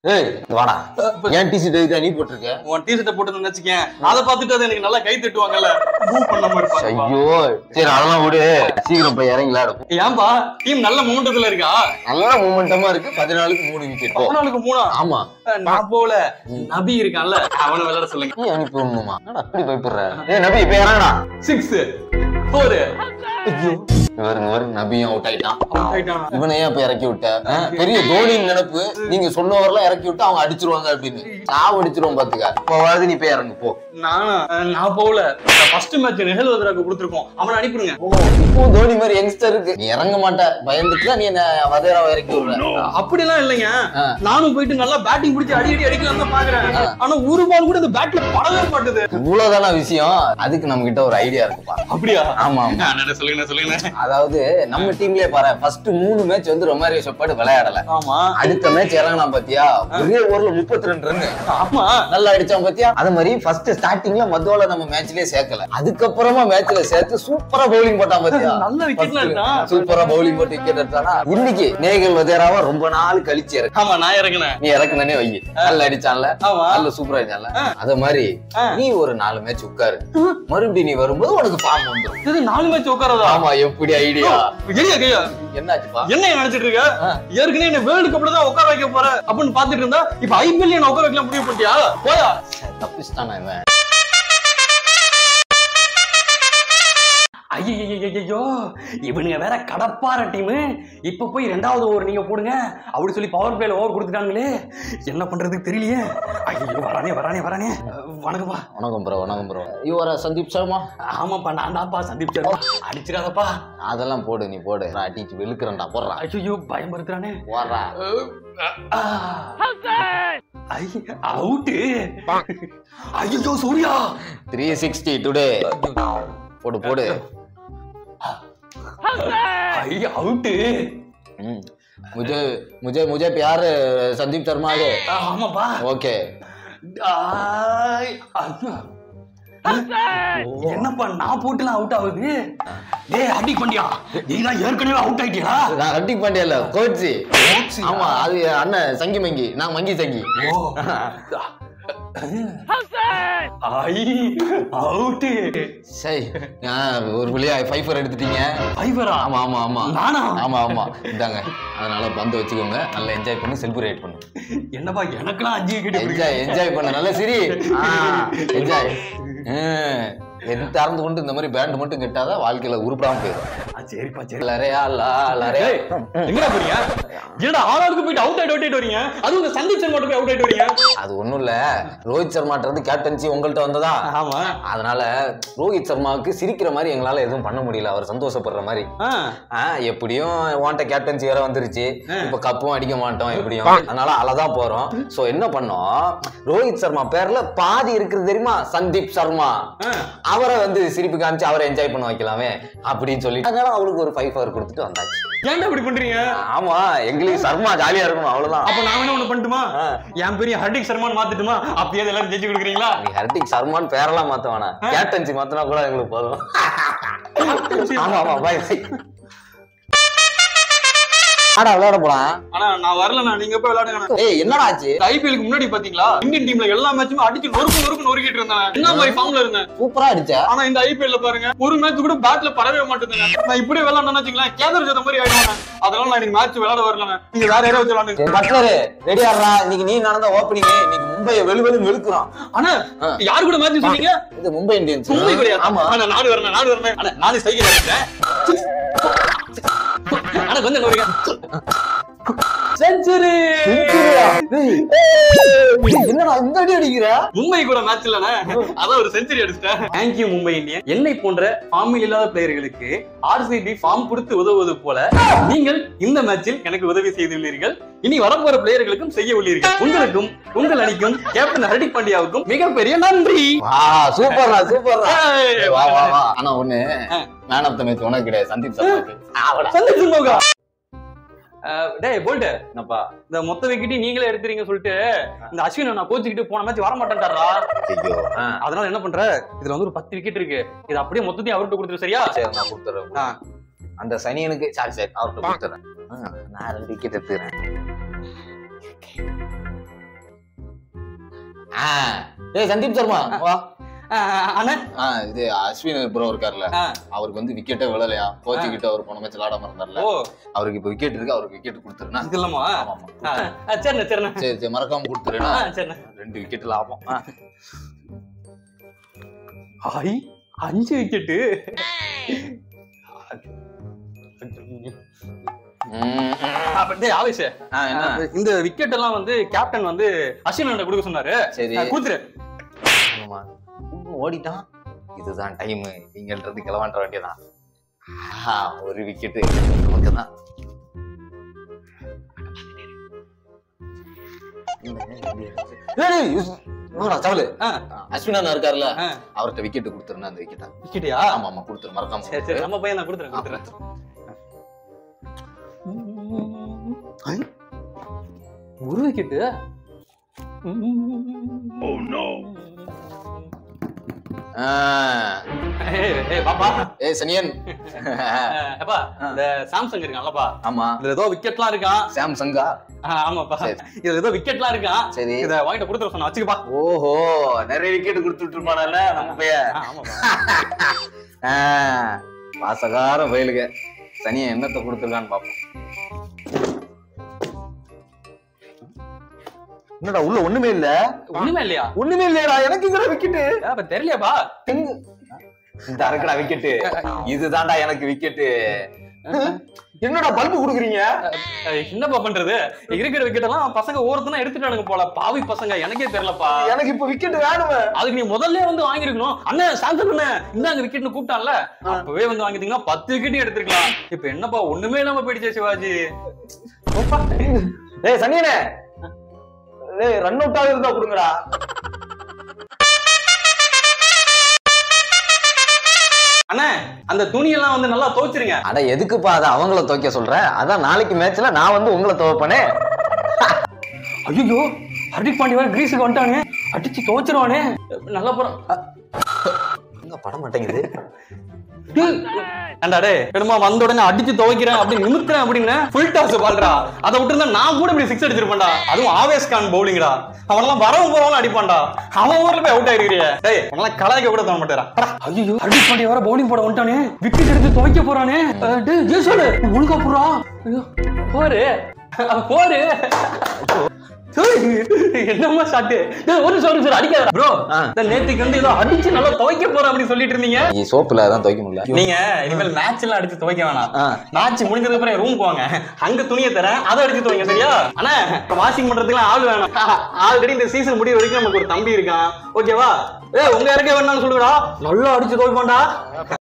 ஏய் இங்க வாடா ஏன் டி ஷர்ட் எதுக்கு நீ போட்டிருக்க உன் டி ஷர்ட்டை போட்டு வச்சுக்கேன் அதை பார்த்துட்டு அது எனக்கு நல்லா கை தட்டுவாங்கல்ல மூவ் பண்ணாம இருப்பாங்க ஐயோ சரி அதெல்லாம் விடு சீக்கிரம் போய் இறங்கி விளையாடும் ஏன்பா டீம் நல்ல மூமெண்டத்துல இருக்கா நல்ல மூமெண்டமா இருக்கு பதினாலுக்கு மூணு விக்கெட் போ பதினாலுக்கு மூணா ஆமா நான் போல நபி இருக்கான்ல அவனை விளையாட சொல்லுங்க நீ அனுப்பி விடணுமா என்னடா அப்படி பயப்படுற ஏய் நபி இப்ப இறங்கடா சிக்ஸ் ஃபோர் இவருங்க வருங்க நபியும் அவுட் ஆயிட்டான் இவனை ஏன் இப்ப இறக்கி விட்ட ஆ? பெரிய தோனியின் நினைப்பு நீங்க சொன்னவரெல்லாம் இறக்கி விட்டு அவங்க அடிச்சிருவாங்க அப்படின்னு சாவு அடிச்சிருவோம் பாத்துக்க இப்போவாது நீ போய் இறங்கு போ நானா அஹ், நான் போகல ஃபர்ஸ்ட் மேட்ச் நிகழ்வதற்கு கொடுத்துருக்கோம் அவனை அனுப்பிடுங்க ஓ, இப்போ தோனி மாதிரி யங்ஸ்டர் இருக்கு நீ இறங்க மாட்ட பயந்துட்டு தான் நீ என்ன வதேராவை இறக்கி விடுற அப்படிலாம் இல்லைங்க ஆ. நானும் போயிட்டு நல்லா பேட்டிங் பிடிச்சி அடி அடி அடிக்கலாம் தான் பாக்குறேன் ஆனா ஒரு பால் கூட இந்த பேட்ல படவே மாட்டுது இவ்வளவுதானா விஷயம் அதுக்கு நம்ம கிட்ட ஒரு ஐடியா இருக்குப்பா அப்படியா ஆமா ஆமா நான் சொல்லுங்க சொல்லுங்க அதாவது நம்ம டீம்லயே பாரு ஃபர்ஸ்ட் மூணு மேட்ச் வந்து ரொமாரியோ ஷெப்பர்ட் விளையாடல ஆமா அடுத்த மேட்ச் இறங்கினா பாத்தியா ஒரே ஓவர்ல முப்பத்தி ரெண்டு ரன் ஆமா நல்லா அடிச்சான் பாத்தியா அது மாதிரி ஃபர்ஸ்ட் ஸ்டார்டிங்ல மதுவால நம்ம மேட்ச்லயே சேர்க்கல அதுக்கப்புறமா மேட்ச்ல சேர்த்து சூப்பரா பவுலிங் போட்டான் பாத்தியா நல்ல விக்கெட்ல இருக்கான் சூப்பரா பவுலிங் போட்டு விக்கெட் எடுத்தானா இன்னைக்கு நேகல் வதேராவா ரொம்ப நாள் கழிச்சு இறக்கு ஆமா நான் இறங்குனேன் நீ இறக்குனே வை நல்லா அடிச்சான்ல ஆமா நல்ல சூப்பரா அடிச்சான்ல அத மாதிரி ஆ. நீ ஒரு நாலு மேட்ச் உட்காரு மறுபடியும் நீ வரும்போது உனக்கு ஃபார்ம் வந்துரும் இது நாலு மேட்ச் உட்காரதா ஆமா எப்படி ஐடியா கையா கையா என்னாச்சுப்பா என்ன நினைச்சிட்டு இருக்க ஆ. ஏற்கனவே என்ன வேர்ல்டு கப்ல தான் உட்கார வைக்க போற அப்படின்னு பாத்துட்டு இருந்தா இப்ப ஐபிஎல் என்ன உட்கார வைக்கலாம் முடிவு பண்ணிட்டியா போயா தப்பிச்சிட்டானா இவன் ஐயோ இவனுங்க வேற கடப்பார டீம் இப்ப போய் ரெண்டாவது ஓவர் நீங்க போடுங்க அப்படி சொல்லி பவர் பிளேல ஓவர் கொடுத்துட்டாங்களே என்ன பண்றதுக்கு தெரியலையே ஐயோ வரானே வரானே வரானே அஹ், வணக்கம்ப்பா வணக்கம் ப்ரோ வணக்கம் ப்ரோ யுவர சந்தீப் சர்மா ஆமாப்பா நான் தான்ப்பா சந்தீப் சர்மா அடிச்சிடாதப்பா அதெல்லாம் போடு நீ போடு நான் அடிச்சு வெளுக்கிறேன்டா போடுறா ஐயோ பயம்படுத்துறானே போடுறா அவுட்டு ஐயோ சூர்யா த்ரீ சிக்ஸ்டி டுடே போடு போடு ஐயோ அவுட்டு हम्म, मुझे मुझे मुझे प्यार संदीप शर्मा है ஆமாப்பா ओके ஆய், ஐயா. என்னப்பா நான் போட்டுலாம் அவுட் ஆகுது டேய் அடி பண்ணியா நீ தான் ஏற்கனவே அவுட் ஆயிட்டியா நான் ஹர்திக் பாண்டியா இல்ல கோச்சி ஆமா அது என் அண்ணன் சங்கி மங்கி நான் மங்கி சங்கி ஐ அவுட் சரி நான் ஒரு வழியா ஃபைஃபர் எடுத்துட்டீங்க ஐவரா ஆமா ஆமா ஆமா நானா ஆமா ஆமா இதாங்க அதனால பந்து வச்சுக்கோங்க நல்லா என்ஜாய் பண்ணி செலிப்ரேட் பண்ணு என்னப்பா எனக்குலாம் அஞ்சு விக்கெட் என்ஜாய் என்ஜாய் பண்ண நல்ல சரி என்ஜாய் எது திறந்து கொண்டு இந்த மாதிரி பேண்ட் மட்டும் கெட்டாதான் வாழ்க்கையில உருப்படாம போயிடும் சரிப்பா சரி லரையா லா லரையா ஏய், எங்கடா போறீங்க என்னடா ஆளாளுக்கு போயிட்டு அவுட் ஆயிட்டு அவுட் ஆயிட்டு வரீங்க அதுவும் இந்த சந்தீப் சர்மா போய் அவுட் ஆயிட்டு வரீங்க அது ஒண்ணும் இல்ல ரோஹித் சர்மாட்ட இருந்து கேப்டன்சி உங்கள்ட்ட வந்ததா ஆமா அதனால ரோஹித் சர்மாவுக்கு சிரிக்கிற மாதிரி எங்களால எதுவும் பண்ண முடியல அவர் சந்தோஷப்படுற மாதிரி ஆ, ஆ, எப்படியும் உன்கிட்ட கேப்டன்சி வேற வந்துருச்சு இப்ப கப்பும் அடிக்க மாட்டோம் எப்படியும் அதனால அழதான் போறோம் சோ என்ன பண்ணோம் ரோஹித் சர்மா பேர்ல பாதி இருக்குது தெரியுமா சந்தீப் சர்மா ஆ. அவரை வந்து சிரிப்பு காமிச்சு அவரை என்ஜாய் பண்ண வைக்கலாமே அப்படின்னு சொல்லி அதனால அவருக்கு ஒரு ஃபைவ் ஹவர் கொடுத்துட்டு வந்தாச்சு ஏன்டா இப்படி பண்றீங்க ஆமா எங்களுக்கு சர்மா ஜாலியா இருக்கணும் அவ்வளவுதான் அப்ப நான் வேணா ஒண்ணு பண்ணட்டுமா ஆ. என் பெரிய ஹர்டிக் சர்மான்னு மாத்திட்டுமா அப்பயே எல்லாரும் ஜெயிச்சு கொடுக்குறீங்களா நீ ஹர்திக் சர்மான்னு பேரெல்லாம் மாத்த வேணாம் கேப்டன்சி மாத்தினா கூட எங்களுக்கு போதும் ஆமா ஆமா பாய் பாய் ஆடா விளையாட போலாம் ஆனா நான் வரல நான் நீங்க போய் விளையாடுங்க ஏய் என்னடா ஆச்சு ஐபிஎலுக்கு முன்னாடி பாத்தீங்களா இந்தியன் டீம்ல எல்லா மேட்சுமே அடிச்சு நொறுக்கு நொறுக்கு நொறுக்கிட்டு இருந்தேன் என்ன மாதிரி ஃபார்ம்ல இருந்தேன் சூப்பரா அடிச்ச ஆனா இந்த ஐபிஎல்ல பாருங்க ஒரு மேட்ச் கூட பேட்ல பரவே மாட்டேங்குங்க நான் இப்படியே விளையாடணும்னு வச்சுங்களேன் கேதர் ஜோத மாதிரி ஆயிடுவாங்க அதனால நான் இன்னைக்கு மேட்ச் விளையாட வரல நீங்க வேற யாராவது வச்சு விளையாடுங்க பட்லரு ரெடி ஆடுறா இன்னைக்கு நீ நடந்த ஓப்பனிங் இன்னைக்கு மும்பையை வெளு வெளு வெளுக்குறோம் ஆனா ஆ. யாரு கூட மேட்ச் சொன்னீங்க இது மும்பை இந்தியன்ஸ் மும்பை கிடையாது ஆமா ஆனா நாடு வரணும் நாடு வரணும் ஆனா நானே சைக்கிள் அடிச்சேன் ஆனா கொஞ்சம் நோரிங்க செஞ்சுரி செஞ்சுரியா? டேய், என்னடா இந்த அடி அடிக்கிற மும்பை கூட மேட்ச் இல்லனே அதான் ஒரு செஞ்சுரி அடிச்சிட்டேன் தேங்க்யூ மும்பை இந்தியன் என்னை போன்ற ஃபார்மில் இல்லாத பிளேயர்களுக்கு ஆர்சிபி ஃபார்ம் கொடுத்து உதவுவது போல நீங்கள் இந்த மேட்சில் எனக்கு உதவி செய்துள்ளீர்கள் இனி வரப்போற பிளேயர்களுக்கும் செய்ய உள்ளீர்கள் உங்களுக்கும் உங்கள் அணிக்கும் கேப்டன் ஹர்திக் பாண்டியாவுக்கும் மிகப்பெரிய நன்றி வா சூப்பர்ரா சூப்பர்ரா ஏய், வா வா வா ஆனா ஒண்ணு மேன் ஆஃப் த மேட்ச் உனக்கு கிடையாது சந்தீப் சர்மாக்கு ஆவடா சந்தீப் சின்மோகா டேய் போல்ட் என்னப்பா இந்த மொத்த விக்கெட்டி நீங்களே எடுத்துறீங்க சொல்லிட்டு இந்த அஸ்வின் நான் கோச்சுக்கிட்டு போன மேட்ச் வர மாட்டேன்டாரா ஐயோ ஆ, அதனால என்ன பண்ற இதுல வந்து ஒரு பத்து விக்கெட் இருக்கு இது அப்படியே மொத்தத்தையும் அவர்கிட்ட கொடுத்துரு சரியா சரி நான் கொடுத்துறேன் ஆ. அந்த சனியனுக்கு சரி சரி அவர்கிட்ட கொடுத்துறேன் ஆ, நான் ரெண்டு விக்கெட் எடுத்துக்கிறேன் ஆ. ஏய் சந்தீப் சர்மா வா அஹ், அண்ணா ஆ, இது அஸ்வின் ப்ரோ இருக்கார்ல ஆ. அவருக்கு வந்து விக்கெட்டே விழலையா கோச்சுக்கிட்டு அவர் போன மேட்ச் விளாடாம இருந்தார்ல ஓ அவருக்கு இப்ப விக்கெட் இருக்கு அவருக்கு விக்கெட் கொடுத்துருனா இது இல்லம்மா ஆமா ஆமா அஹ், அஹ், சரிண்ணே சரிண்ணே சரி சரி மறக்காம கொடுத்துருனா ஆ, சரிண்ணே ரெண்டு விக்கெட் லாபம் ஆ. ஐ அஞ்சு விக்கெட்டு ம், ம். ஆவேஷ ஆ, என்ன இந்த விக்கெட் எல்லாம் வந்து கேப்டன் வந்து அஸ்வின் கொடுக்க சொன்னாரு சரி அஹ், கொடுத்துரு ஆமா. இன்னும் ஓடிட்டான் இதுதான் டைம் நீங்கன்றது கிளவாண்ட வேண்டியதான் ஆஹா, ஒரு விக்கெட் நமக்கு தான் தவளு அஹ், அஸ்வினா இருக்காருல்ல அஹ், அவர்கிட்ட விக்கெட் கொடுத்துருந்தா அந்த விக்கெட்டா விக்கெட்டியா ஆமா ஆமா கொடுத்துரு மறக்காம சரி சரி நம்ம பையன் நான் கொடுத்துறேன் கொடுத்துறேன் ஐ, ஒரு விக்கெட்டு ஆ. ஏய் ஏய், பாப்பா ஏய் சனியன் அஹ், அப்பா இந்த சாம்சங் இருக்கான்லப்பா ஆமா இதுல ஏதோ விக்கெட்லாம் இருக்கான் சாம்சங்கா அஹ், ஆமாப்பா சரி. இதுல ஏதோ விக்கெட்லாம் இருக்கான் சரி இத வாங்கிட்டு கொடுத்துட சொன்ன வச்சுக்கப்பா ஓஹோ நிறைய விக்கெட் கொடுத்துட்டு இருப்பானல்ல நம்ம பையன் அஹ், ஆமாப்பா ஆ, பாசகார வயலுக சனியை என்னத்தை கொடுத்துருக்கான்னு பாப்போம் என்னடா உள்ள ஒண்ணுமே இல்ல ஒண்ணுமே இல்லையா ஒண்ணுமே இல்லையடா எனக்கு இங்கட விக்கெட்டு அப்ப தெரியலையாப்பா இந்த அரைக்கடா விக்கெட்டு இதுதான்டா எனக்கு விக்கெட்டு என்னடா பல்பு குடுக்குறீங்க அஹ், என்னப்பா பண்றது இருக்கிற விக்கெட் எல்லாம் பசங்க ஒவ்வொருத்தனா எடுத்துட்டானுங்க போல பாவி பசங்க எனக்கே தெரியலப்பா எனக்கு இப்ப விக்கெட் வேணுமே அதுக்கு நீ முதல்ல வந்து வாங்கிருக்கணும் அண்ணன் சாம்சங் அண்ணன் இந்தாங்க விக்கெட்னு கூப்பிட்டான்ல அப்பவே வந்து வாங்கிட்டீங்கன்னா பத்து விக்கெட் எடுத்திருக்கலாம் இப்ப என்னப்பா ஒண்ணுமே இல்லாம போயிடுச்சே சிவாஜி போப்பா. டேய் சனியனே டேய் ரன் அவுட் இருந்தா கொடுங்கடா அண்ணே அந்த துணியெல்லாம் வந்து நல்லா துவைச்சிருங்க அட எதுக்குப்பா அதை அவங்கள துவைக்க சொல்ற அதான் நாளைக்கு மேட்ச்ல நான் வந்து உங்களை துவைப்பனே ஐயோ ஹர்திக் பாண்டி வேற கிரீஸுக்கு வந்துட்டானே அடிச்சு துவைச்சிருவானே நல்லா போறான் எங்க பட மாட்டேங்குது ஏண்டா டேய் என்னமா வந்த உடனே அடிச்சு துவைக்கிறேன் அப்படி நிமித்துறேன் அப்படின்னு ஃபுல் டாஸ் பால்றா அதை விட்டுருந்தா நான் கூட இப்படி சிக்ஸ் அடிச்சிருப்பேன்டா அதுவும் ஆவேஸ் கான் பவுலிங்டா அவனெல்லாம் வரவும் போறவங்க அடிப்பான்டா அவன் ஊர்ல போய் அவுட் ஆயிருக்கிறிய டேய் அவனெல்லாம் கலாய்க்க கூட தர மாட்டேறா ஐயோ ஹர்திக் பாண்டியா வர பவுலிங் போட வந்துட்டானே விக்கெட் எடுத்து துவைக்க போறானே அஹ் டேய் ஜெய்சோலு ஒழுங்கா போறா ஐயோ போரு அஹ் போரு ஏய், என்னம்மா ஷாட்டு ஒரு நிமிஷம் ஒரு நிமிஷம் அடிக்காத ப்ரோ ஆ. நேத்துக்கு வந்து ஏதோ அடிச்சு நல்லா துவைக்க போறேன் அப்படின்னு சொல்லிட்டு இருந்தீங்க நீ சோப்புல அதான் துவைக்க முடியல நீங்க இனிமேல் மேட்ச் எல்லாம் அடிச்சு துவைக்க வேணாம் ஆ. மேட்ச் முடிஞ்சதுக்கு அப்புறம் ரூம் போவாங்க அங்க துணியை தரேன் அதை அடிச்சு துவைங்க சரியா அண்ணா வாஷிங் பண்றதுக்குலாம் ஆள் வேணும் ஆல்ரெடி இந்த சீசன் முடிய வரைக்கும் நமக்கு ஒரு தம்பி இருக்கான் ஓகேவா ஏ உங்க இறக்க வேணாம்னு சொல்லுடா நல்லா அடிச்சு துவைப்பான்டா